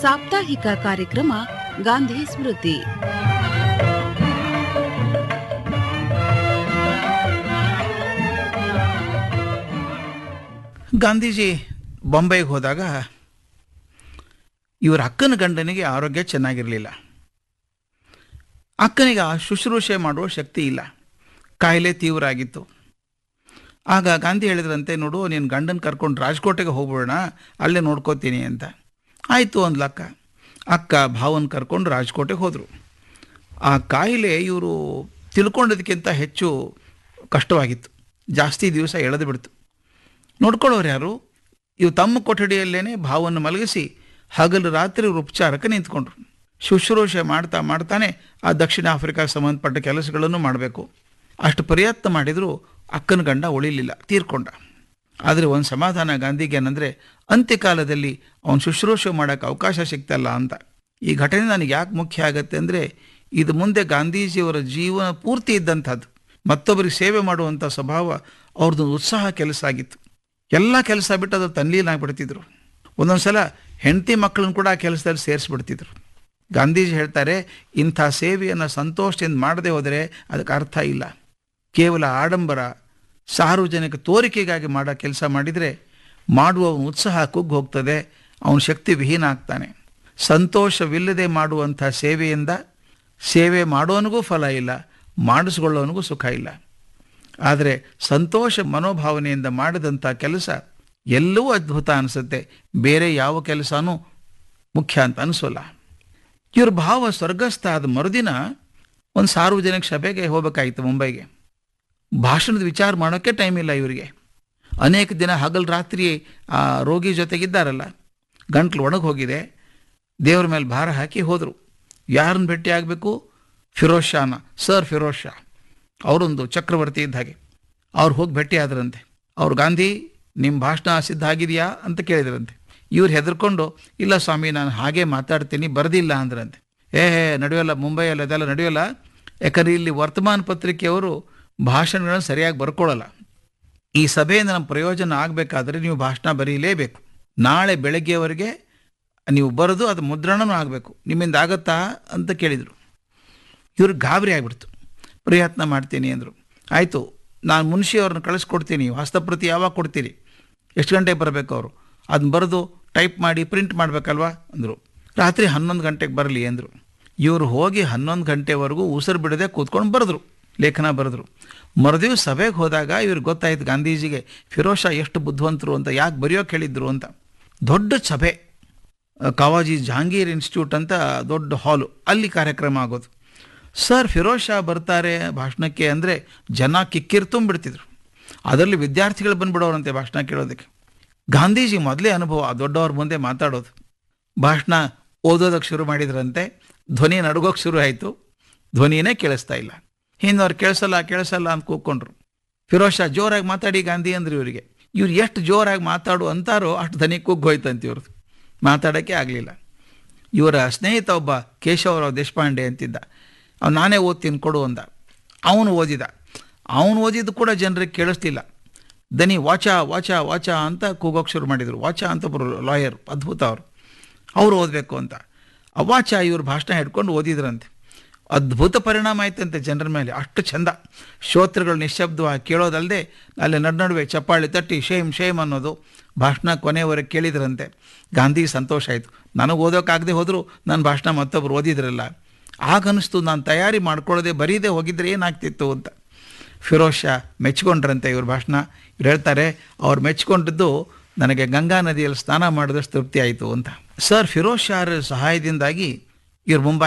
ಸಾಪ್ತಾಹಿಕ ಕಾರ್ಯಕ್ರಮ ಗಾಂಧಿ ಸ್ಮೃತಿ ಗಾಂಧೀಜಿ ಬೊಂಬೈಗೆ ಹೋದಾಗ ಇವರ ಅಕ್ಕನ ಗಂಡನಿಗೆ ಆರೋಗ್ಯ ಚೆನ್ನಾಗಿರಲಿಲ್ಲ ಅಕ್ಕನಿಗೆ ಆ ಶುಶ್ರೂಷೆ ಮಾಡುವ ಶಕ್ತಿ ಇಲ್ಲ ಕಾಯಿಲೆ ತೀವ್ರ ಆಗಿತ್ತು ಆಗ ಗಾಂಧಿ ಹೇಳಿದ್ರಂತೆ ನೋಡು ನೀನು ಗಂಡನ ಕರ್ಕೊಂಡು ರಾಜ್ಕೋಟೆಗೆ ಹೋಗ್ಬಿಡೋಣ ಅಲ್ಲೇ ನೋಡ್ಕೋತೀನಿ ಅಂತ ಆಯಿತು ಅಂದ್ಲ ಅಕ್ಕ ಅಕ್ಕ ಭಾವನ ಕರ್ಕೊಂಡು ರಾಜ್ಕೋಟೆಗೆ ಹೋದರು ಆ ಕಾಯಿಲೆ ಇವರು ತಿಳ್ಕೊಂಡದಕ್ಕಿಂತ ಹೆಚ್ಚು ಕಷ್ಟವಾಗಿತ್ತು ಜಾಸ್ತಿ ದಿವಸ ಎಳೆದು ಬಿಡ್ತು ನೋಡ್ಕೊಳ್ಳೋರು ಯಾರು ಇವು ತಮ್ಮ ಕೊಠಡಿಯಲ್ಲೇನೆ ಭಾವನ್ನು ಮಲಗಿಸಿ ಹಗಲು ರಾತ್ರಿ ಇವ್ರು ಉಪಚಾರಕ್ಕೆ ನಿಂತ್ಕೊಂಡ್ರು ಶುಶ್ರೂಷೆ ಮಾಡ್ತಾ ಮಾಡ್ತಾನೆ ಆ ದಕ್ಷಿಣ ಆಫ್ರಿಕಾ ಸಂಬಂಧಪಟ್ಟ ಕೆಲಸಗಳನ್ನು ಮಾಡಬೇಕು ಅಷ್ಟು ಪ್ರಯತ್ನ ಮಾಡಿದರೂ ಅಕ್ಕನ ಗಂಡ ಉಳಿಲಿಲ್ಲ ತೀರ್ಕೊಂಡ ಆದರೆ ಒಂದು ಸಮಾಧಾನ ಗಾಂಧಿಗೆ ಏನಂದರೆ ಅಂತ್ಯಕಾಲದಲ್ಲಿ ಅವನು ಶುಶ್ರೂಷೆ ಮಾಡೋಕ್ಕೆ ಅವಕಾಶ ಸಿಗ್ತಲ್ಲ ಅಂತ ಈ ಘಟನೆ ನನಗೆ ಯಾಕೆ ಮುಖ್ಯ ಆಗುತ್ತೆ ಅಂದರೆ ಇದು ಮುಂದೆ ಗಾಂಧೀಜಿಯವರ ಜೀವನ ಪೂರ್ತಿ ಇದ್ದಂಥದ್ದು ಮತ್ತೊಬ್ಬರಿಗೆ ಸೇವೆ ಮಾಡುವಂಥ ಸ್ವಭಾವ ಅವ್ರದ್ದು ಉತ್ಸಾಹ ಕೆಲಸ ಆಗಿತ್ತು ಎಲ್ಲ ಕೆಲಸ ಬಿಟ್ಟು ಅದು ತನ್ಲೀನಾಗ್ಬಿಡ್ತಿದ್ರು ಒಂದೊಂದು ಸಲ ಹೆಂಡತಿ ಮಕ್ಕಳನ್ನು ಕೂಡ ಆ ಕೆಲಸದಲ್ಲಿ ಸೇರಿಸ್ಬಿಡ್ತಿದ್ರು ಗಾಂಧೀಜಿ ಹೇಳ್ತಾರೆ ಇಂಥ ಸೇವೆಯನ್ನು ಸಂತೋಷದಿಂದ ಮಾಡದೆ ಹೋದರೆ ಅದಕ್ಕೆ ಅರ್ಥ ಇಲ್ಲ ಕೇವಲ ಆಡಂಬರ ಸಾರ್ವಜನಿಕ ತೋರಿಕೆಗಾಗಿ ಮಾಡೋ ಕೆಲಸ ಮಾಡಿದರೆ ಮಾಡುವವನ ಉತ್ಸಾಹ ಕುಗ್ಗಿ ಹೋಗ್ತದೆ ಅವನ ಶಕ್ತಿ ವಿಹೀನ ಆಗ್ತಾನೆ ಸಂತೋಷವಿಲ್ಲದೆ ಮಾಡುವಂಥ ಸೇವೆಯಿಂದ ಸೇವೆ ಮಾಡೋನಿಗೂ ಫಲ ಇಲ್ಲ ಮಾಡಿಸ್ಕೊಳ್ಳೋನಿಗೂ ಸುಖ ಇಲ್ಲ ಆದರೆ ಸಂತೋಷ ಮನೋಭಾವನೆಯಿಂದ ಮಾಡಿದಂಥ ಕೆಲಸ ಎಲ್ಲವೂ ಅದ್ಭುತ ಅನಿಸುತ್ತೆ ಬೇರೆ ಯಾವ ಕೆಲಸನೂ ಮುಖ್ಯ ಅಂತ ಅನಿಸೋಲ್ಲ ಇವ್ರ ಭಾವ ಸ್ವರ್ಗಸ್ಥ ಆದ ಮರುದಿನ ಒಂದು ಸಾರ್ವಜನಿಕ ಸಭೆಗೆ ಹೋಗಬೇಕಾಯಿತು ಮುಂಬೈಗೆ ಭಾಷಣದ ವಿಚಾರ ಮಾಡೋಕ್ಕೆ ಟೈಮ್ ಇಲ್ಲ ಇವರಿಗೆ ಅನೇಕ ದಿನ ಹಗಲು ರಾತ್ರಿ ಆ ರೋಗಿ ಜೊತೆಗಿದ್ದಾರಲ್ಲ ಗಂಟ್ಲು ಒಣಗಿ ಹೋಗಿದೆ ದೇವ್ರ ಮೇಲೆ ಭಾರ ಹಾಕಿ ಹೋದರು ಯಾರನ್ನು ಭೇಟಿ ಆಗಬೇಕು ಫಿರೋಜ್ ಶಾನ ಸರ್ ಫಿರೋಜ್ ಶಾ ಅವರೊಂದು ಚಕ್ರವರ್ತಿ ಇದ್ದ ಹಾಗೆ ಅವ್ರು ಹೋಗಿ ಭೇಟಿ ಆದ್ರಂತೆ ಅವ್ರು ಗಾಂಧಿ ನಿಮ್ಮ ಭಾಷಣ ಸಿದ್ಧ ಆಗಿದೆಯಾ ಅಂತ ಕೇಳಿದ್ರಂತೆ ಇವ್ರು ಹೆದರ್ಕೊಂಡು ಇಲ್ಲ ಸ್ವಾಮಿ ನಾನು ಹಾಗೆ ಮಾತಾಡ್ತೀನಿ ಬರೆದಿಲ್ಲ ಅಂದ್ರಂತೆ ಏ ಹೇ ನಡೆಯೋಲ್ಲ ಮುಂಬೈಯಲ್ಲಿ ಅದೆಲ್ಲ ನಡೆಯೋಲ್ಲ ಯಾಕಂದ್ರೆ ಇಲ್ಲಿ ವರ್ತಮಾನ ಪತ್ರಿಕೆಯವರು ಭಾಷಣಗಳನ್ನು ಸರಿಯಾಗಿ ಬರ್ಕೊಳ್ಳಲ್ಲ ಈ ಸಭೆಯಿಂದ ನಮ್ಮ ಪ್ರಯೋಜನ ಆಗಬೇಕಾದ್ರೆ ನೀವು ಭಾಷಣ ಬರೀಲೇಬೇಕು ನಾಳೆ ಬೆಳಗ್ಗೆವರೆಗೆ ನೀವು ಬರೆದು ಅದು ಮುದ್ರಣನೂ ಆಗಬೇಕು ನಿಮ್ಮಿಂದ ಆಗತ್ತಾ ಅಂತ ಕೇಳಿದರು ಇವ್ರಿಗೆ ಗಾಬರಿ ಆಗಿಬಿಡ್ತು ಪ್ರಯತ್ನ ಮಾಡ್ತೀನಿ ಅಂದರು ಆಯಿತು ನಾನು ಮುನ್ಷಿಯವ್ರನ್ನ ಕಳಿಸ್ಕೊಡ್ತೀನಿ ಹಸ್ತಪ್ರತಿ ಯಾವಾಗ ಕೊಡ್ತೀರಿ ಎಷ್ಟು ಗಂಟೆಗೆ ಬರಬೇಕು ಅವರು ಅದನ್ನ ಬರೆದು ಟೈಪ್ ಮಾಡಿ ಪ್ರಿಂಟ್ ಮಾಡಬೇಕಲ್ವಾ ಅಂದರು ರಾತ್ರಿ ಹನ್ನೊಂದು ಗಂಟೆಗೆ ಬರಲಿ ಅಂದರು ಇವರು ಹೋಗಿ ಹನ್ನೊಂದು ಗಂಟೆವರೆಗೂ ಉಸಿರು ಬಿಡದೆ ಕೂತ್ಕೊಂಡು ಬರೆದ್ರು ಲೇಖನ ಬರೆದ್ರು ಮರುದಿವ್ ಸಭೆಗೆ ಹೋದಾಗ ಇವ್ರಿಗೆ ಗೊತ್ತಾಯ್ತು ಗಾಂಧೀಜಿಗೆ ಫಿರೋಜ್ ಶಾ ಎಷ್ಟು ಬುದ್ಧಿವಂತರು ಅಂತ ಯಾಕೆ ಬರೆಯೋಕೆ ಹೇಳಿದ್ರು ಅಂತ ದೊಡ್ಡ ಸಭೆ ಕಾವಾಜಿ ಜಹಾಂಗೀರ್ ಇನ್ಸ್ಟಿಟ್ಯೂಟ್ ಅಂತ ದೊಡ್ಡ ಹಾಲು ಅಲ್ಲಿ ಕಾರ್ಯಕ್ರಮ ಆಗೋದು ಸರ್ ಫಿರೋಜ್ ಶಾ ಬರ್ತಾರೆ ಭಾಷಣಕ್ಕೆ ಅಂದರೆ ಜನ ಕಿಕ್ಕಿರ್ ತುಂಬಿಡ್ತಿದ್ರು ಅದರಲ್ಲಿ ವಿದ್ಯಾರ್ಥಿಗಳು ಬಂದ್ಬಿಡೋರಂತೆ ಭಾಷಣ ಕೇಳೋದಕ್ಕೆ ಗಾಂಧೀಜಿ ಮೊದಲೇ ಅನುಭವ ದೊಡ್ಡವ್ರ ಮುಂದೆ ಮಾತಾಡೋದು ಭಾಷಣ ಓದೋದಕ್ಕೆ ಶುರು ಮಾಡಿದ್ರಂತೆ ಧ್ವನಿ ನಡುಗೋಕೆ ಶುರು ಆಯಿತು ಧ್ವನಿನೇ ಕೇಳಿಸ್ತಾ ಇಲ್ಲ ಹಿಂದವ್ರು ಕೇಳಿಸಲ್ಲ ಕೇಳಿಸಲ್ಲ ಅಂತ ಕೂತ್ಕೊಂಡ್ರು ಫಿರೋಜ್ ಶಾ ಜೋರಾಗಿ ಮಾತಾಡಿ ಗಾಂಧಿ ಅಂದ್ರೆ ಇವರಿಗೆ ಇವ್ರು ಎಷ್ಟು ಜೋರಾಗಿ ಮಾತಾಡು ಅಂತಾರೋ ಅಷ್ಟು ಧ್ವನಿ ಕುಗ್ಗೋಯ್ತಂತ ಇವ್ರದ್ದು ಮಾತಾಡೋಕ್ಕೆ ಆಗಲಿಲ್ಲ ಇವರ ಸ್ನೇಹಿತ ಒಬ್ಬ ಕೇಶವರಾವ್ ದೇಶಪಾಂಡೆ ಅಂತಿದ್ದ ಅವ್ನು ನಾನೇ ಓದ್ತೀನಿ ಕೊಡು ಅಂದ ಅವನು ಓದಿದ ಅವನು ಓದಿದ್ದು ಕೂಡ ಜನರಿಗೆ ಕೇಳಿಸ್ತಿಲ್ಲ ದನಿ ವಾಚ ವಾಚ ವಾಚ ಅಂತ ಕೂಗೋಕೆ ಶುರು ಮಾಡಿದರು ವಾಚ ಅಂತ ಒಬ್ಬರು ಲಾಯರ್ ಅದ್ಭುತ ಅವರು ಅವ್ರು ಓದಬೇಕು ಅಂತ ಆ ವಾಚ ಇವ್ರ ಭಾಷಣ ಹಿಡ್ಕೊಂಡು ಓದಿದ್ರಂತೆ ಅದ್ಭುತ ಪರಿಣಾಮ ಆಯ್ತಂತೆ ಜನರ ಮೇಲೆ ಅಷ್ಟು ಚಂದ ಶ್ರೋತೃಗಳು ನಿಶ್ಶಬ್ದವಾಗಿ ಕೇಳೋದಲ್ಲದೆ ಅಲ್ಲಿ ನಡುವೆ ಚಪ್ಪಾಳಿ ತಟ್ಟಿ ಶೇಮ್ ಶೇಮ್ ಅನ್ನೋದು ಭಾಷಣ ಕೊನೆಯವರೆಗೆ ಕೇಳಿದ್ರಂತೆ ಗಾಂಧಿ ಸಂತೋಷ ಆಯಿತು ನನಗೆ ಓದೋಕ್ಕಾಗದೆ ಹೋದರೂ ನನ್ನ ಭಾಷಣ ಮತ್ತೊಬ್ರು ಓದಿದ್ರಲ್ಲ ಆಗ ಅನ್ನಿಸ್ತು ನಾನು ತಯಾರಿ ಮಾಡ್ಕೊಳ್ಳೋದೆ ಬರೀದೆ ಹೋಗಿದ್ರೆ ಏನಾಗ್ತಿತ್ತು ಅಂತ ಫಿರೋಜ್ ಶಾ ಮೆಚ್ಕೊಂಡ್ರಂತೆ ಇವ್ರ ಭಾಷಣ ಇವ್ರು ಹೇಳ್ತಾರೆ ಅವ್ರು ಮೆಚ್ಕೊಂಡಿದ್ದು ನನಗೆ ಗಂಗಾ ನದಿಯಲ್ಲಿ ಸ್ನಾನ ಮಾಡಿದಷ್ಟು ತೃಪ್ತಿ ಆಯಿತು ಅಂತ ಸರ್ ಫಿರೋಜ್ ಶಾರ ಸಹಾಯದಿಂದಾಗಿ ಇವ್ರು ಮುಂಬೈ